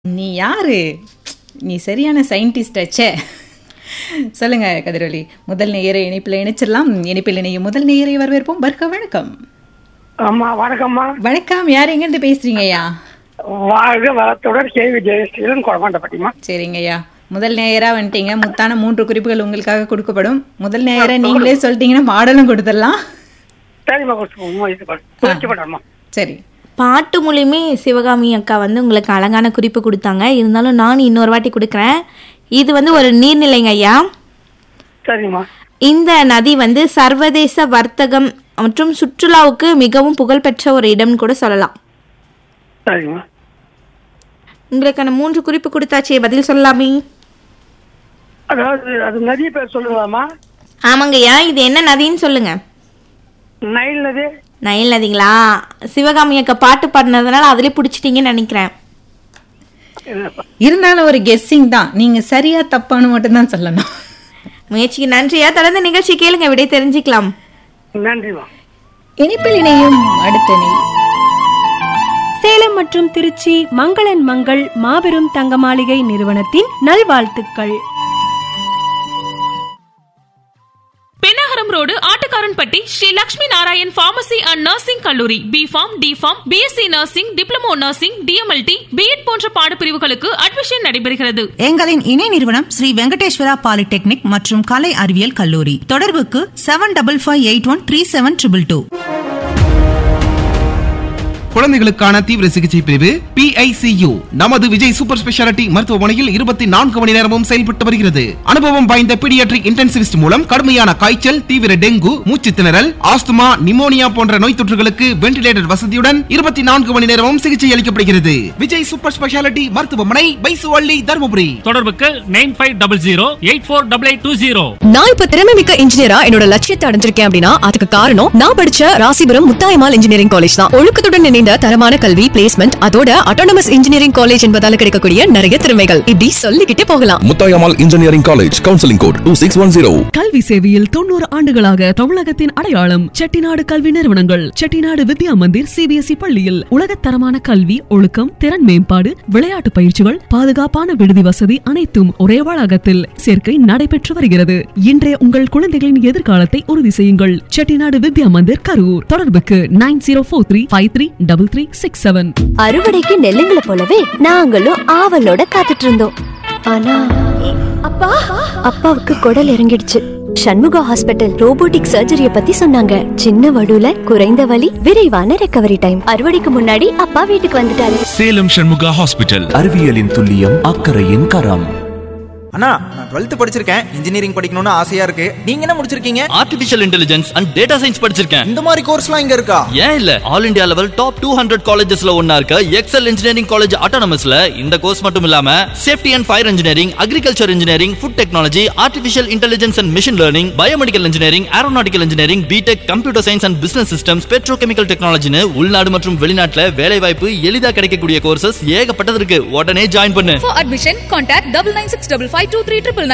நீ யாரு நீ சரியான சயின்டிஸ்ட் ஆச்சே சொல்லுங்க கதிரொலி முதல் நேயரை இணைப்பில் இணைச்சிடலாம் இணைப்பில் இணையும் முதல் நேயரை வரவேற்போம் பர்க வணக்கம் அம்மா வணக்கம்மா வணக்கம் யார் எங்கேருந்து பேசுறீங்க ஐயா வாழ்க வளத்துடன் கேள்வி ஜெயஸ்ரீலன் குழப்பாண்டப்பட்டிமா சரிங்க ஐயா முதல் நேயரா வந்துட்டீங்க முத்தான மூன்று குறிப்புகள் உங்களுக்காக கொடுக்கப்படும் முதல் நேயரை நீங்களே சொல்லிட்டீங்கன்னா மாடலும் கொடுத்துடலாம் சரிம்மா முயற்சி பண்ணுறோம்மா சரி பாட்டு மூலியமே சிவகாமி அக்கா வந்து உங்களுக்கு அழகான குறிப்பு கொடுத்தாங்க இருந்தாலும் நான் இன்னொரு வாட்டி கொடுக்குறேன் இது வந்து ஒரு நீர்நிலைங்க ஐயா சரிம்மா இந்த நதி வந்து சர்வதேச வர்த்தகம் மற்றும் சுற்றுலாவுக்கு மிகவும் புகழ்பெற்ற ஒரு இடம்னு கூட சொல்லலாம் சரிம்மா உங்களுக்கான மூன்று குறிப்பு கொடுத்தாச்சே பதில் சொல்லலாமே அதாவது அது நதி பேர் சொல்லுங்களாம்மா ஆமாங்க ஐயா இது என்ன நதின்னு சொல்லுங்க நைல் நதி நயல் நதிங்களா சிவகாமி அக்கா பாட்டு பாடினதுனால அதிலே பிடிச்சிட்டீங்கன்னு நினைக்கிறேன் என்னப்பா இருந்தாலும் ஒரு கெஸ்ஸிங் தான் நீங்க சரியா தப்பான்னு மட்டும்தான் சொல்லணும் முயற்சிக்கு நன்றியா தொடர்ந்து நிகழ்ச்சி கேளுங்க விடை தெரிஞ்சுக்கலாம் நன்றிம்மா இணைப்பில் இணையும் அடுத்த நே சேலம் மற்றும் திருச்சி மங்களன் மங்கள் மாபெரும் தங்க மாளிகை நிறுவனத்தின் நல்வாழ்த்துக்கள் Pennagaram road Attukkaranpatti Sri Lakshmi Narayan pharmacy and nursing கல்லூரி B pharm D pharm BSc nursing diploma nursing DMLT BEd போன்ற பாடப்பிரிவுகளுக்கு அட்மிஷன் நடைபெறுகிறது எங்களின் இணை நிறுவனம் ஸ்ரீ வெங்கடேஸ்வரா பாலிடெக்னிக் மற்றும் கலை அறிவியல் கல்லூரி தொடர்புக்கு seven double five eight one three seven triple two குழந்தைகளுக்கான தீவிர சிகிச்சை பிரிவு PICU நமது விஜய் சூப்பர் ஸ்பெஷாலிட்டி மருத்துவமனையில் இருபத்தி நான்கு மணி நேரமும் செயல்பட்டு வருகிறது அனுபவம் வாய்ந்த பீடியாட்ரிக் இன்டென்சிவிஸ்ட் மூலம் கடுமையான காய்ச்சல் தீவிர டெங்கு மூச்சு திணறல் ஆஸ்துமா நிமோனியா போன்ற நோய் தொற்றுகளுக்கு வென்டிலேட்டர் வசதியுடன் இருபத்தி நான்கு மணி நேரமும் சிகிச்சை அளிக்கப்படுகிறது விஜய் சூப்பர் ஸ்பெஷாலிட்டி மருத்துவமனை பைசுவள்ளி தருமபுரி தொடர்புக்கு nine five double zero eight four double eight two zero நான் இப்ப திறமை மிக்க இன்ஜினியரா என்னோட லட்சியத்தை அடைஞ்சிருக்கேன் அப்படின்னா அதுக்கு காரணம் நான் படிச்ச ராசிபுரம் முத்தாயமால் இன்ஜினியரிங் காலேஜ் தான் ஒழுக்கத்துடன் இணைந்த தரமான கல்வி பிளேஸ்மெண்ட் அதோட அட்டானமஸ் இன்ஜினியரிங் காலேஜ் என்பதால கிடைக்கக்கூடிய நிறைய திறமைகள் இப்படி சொல்லிக்கிட்டே போகலாம் Muthayammal engineering college counselling code two six one zero கல்வி சேவையில் தொண்ணூறு ஆண்டுகளாக தமிழகத்தின் அடையாளம் செட்டிநாடு கல்வி நிறுவனங்கள் செட்டிநாடு வித்யா மந்திர் சிபிஎஸ்இ பள்ளியில் உலகத்தரமான கல்வி ஒழுக்கம் திறன் மேம்பாடு விளையாட்டு பயிற்சிகள் பாதுகாப்பான விடுதி வசதி அனைத்தும் ஒரே வளாகத்தில் சேர்க்கை நடைபெற்று வருகிறது இன்றைய உங்கள் குழந்தைகளின் எதிர்காலத்தை உறுதி செய்யுங்கள் செட்டிநாடு வித்யா மந்திர் கரூர் தொடர்புக்கு nine zero four three five three double three six seven அறுவடைக்கு நெல்லுங்களை போலவே நாங்களும் ஆவலோட காத்துட்டு இருந்தோம் ஆனா அப்பா அப்பாவுக்கு குடல் இறங்கிடுச்சு சண்முகா ஹாஸ்பிட்டல் ரோபோட்டிக் சர்ஜரிய பத்தி சொன்னாங்க சின்ன வடுல குறைந்த வலி விரைவான ரெக்கவரி டைம் அறுவடைக்கு முன்னாடி அப்பா வீட்டுக்கு வந்துட்டாரு சேலம் சண்முகா ஹாஸ்பிட்டல் அறிவியலின் துல்லியம் அக்கறையின் கரம் அண்ணா நான் டுவெல்த் படிச்சிருக்கேன் இன்ஜினியரிங் படிக்கணும்னு ஆசையா இருக்கு நீங்க என்ன முடிச்சிருக்கீங்க artificial intelligence and data science படிச்சிருக்கேன் இந்த மாதிரி கோர்ஸ்லாம் இங்க இருக்கா ஏன் இல்ல all India level top two hundred காலேஜஸ்ல ஒன்னா இருக்க எக்ஸல் இன்ஜினியரிங் காலேஜ் ஆட்டோனமஸ்ல இந்த கோர்ஸ் மட்டும் இல்லாம safety and fire engineering agriculture engineering food technology artificial intelligence and machine learning biomedical engineering aeronautical engineering BTech computer science and business systems petrochemical டெக்னாலஜின்னு உள்நாடு மற்றும் வெளிநாட்டுல வேலை வாய்ப்பு எளிதா கிடைக்கக்கூடிய கோர்சஸ் ஏகப்பட்டது இருக்கு உடனே ஜாயின் பண்ணு For admission, contact double nine six double five two three triple nine.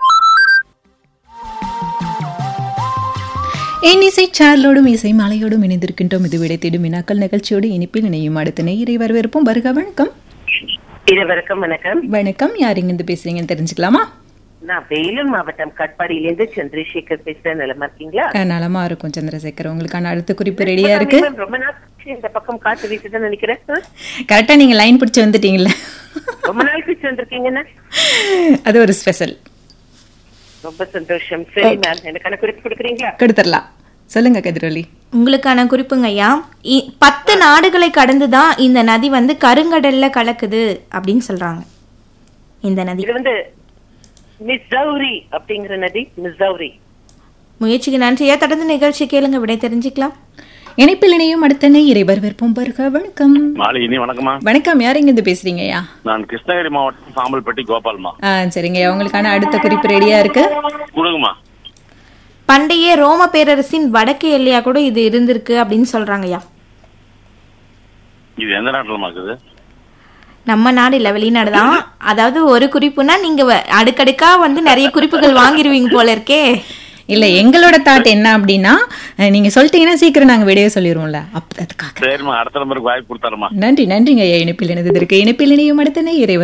என் இசை சார்லோடும் இசை மாலையோடும் இணைந்திருக்கின்றோம் இது விடை தேடும் வினாக்கள் நிகழ்ச்சியோடு இனிப்பில் இணையும் அடுத்த நேயரை வரவேற்போம் வருக வணக்கம் இருவருக்கும் வணக்கம் வணக்கம் யார் இங்கிருந்து பேசுறீங்கன்னு தெரிஞ்சுக்கலாமா நான் வேலூர் மாவட்டம் கட்பாடியிலிருந்து சந்திரசேகர் பேசுறேன் நிலமா இருக்கீங்களா அஹ், நலமா இருக்கும் சந்திரசேகர் உங்களுக்கான அடுத்த குறிப்பு ரெடியா இருக்கு மேம், ரொம்ப நாள் கழிச்சு இந்த பக்கம் காத்து வீசுதான் நினைக்கிறேன் ஆ? கரெக்டா நீங்க லைன் பிடிச்சு வந்துட்டீங்கல்ல ரொம்ப நாள் கழிச்சு வந்திருக்கீங்கன்னா அது ஒரு ஸ்பெஷல் ரொம்ப சந்தோஷம் சரி மேம் எனக்கான குறிப்பு கொடுக்குறீங்களா கொடுத்துடலாம் சொல்லுங்க கதிரொலி உங்களுக்கான குறிப்புங்க ஐயா இ- பத்து நாடுகளை கடந்து தான் இந்த நதி வந்து கருங்கடல்ல கலக்குது அப்படின்னு சொல்றாங்க இந்த நதி இது வந்து மிஸ்ஸௌரி அப்படிங்கிற நதி மிஸ்ஸௌரி முயற்சிக்கு நன்றியா தொடர்ந்து நிகழ்ச்சி கேளுங்க விடை தெரிஞ்சுக்கலாம் இணைப்பில் இணையும் அடுத்த நேயரை வரவேற்போம் வருக வணக்கம் மாலினி வணக்கம்மா வணக்கம் யார் இங்கிருந்து பேசுறீங்கய்யா நான் கிருஷ்ணகிரி மாவட்டம் சாம்பல்பட்டி கோபால்மா ஆ சரிங்கய்யா உங்களுக்கான அடுத்த குறிப்பு ரெடியா இருக்கு கொடுங்கம்மா பண்டைய ரோம பேரரசின் வடக்கு எல்லையா கூட இது இருந்திருக்கு அப்படின்னு சொல்றாங்கய்யா இது எந்த நாட்டுலமா இருக்குது நம்ம நாடு இல்ல வெளிநாடு தான் அதாவது ஒரு குறிப்புனா நீங்க வ- அடுக்கடுக்கா வந்து நிறைய குறிப்புகள் வாங்கிருவீங்க போல இருக்கே இல்ல எங்களோட தாட் என்ன அப்படின்னா அஹ், நீங்க சொல்லிட்டீங்கன்னா சீக்கிரம் நாங்க விடையே சொல்லிடுவோம்ல அப்ப அதுக்காக சரிம்மா அடுத்த நம்பருக்கு வாய்ப்பு கொடுத்தாருமா நன்றி நன்றிங்க ஐயா இணைப்பில் இணைந்ததற்கு இணைப்பில் இணையும் அடுத்த நேயரை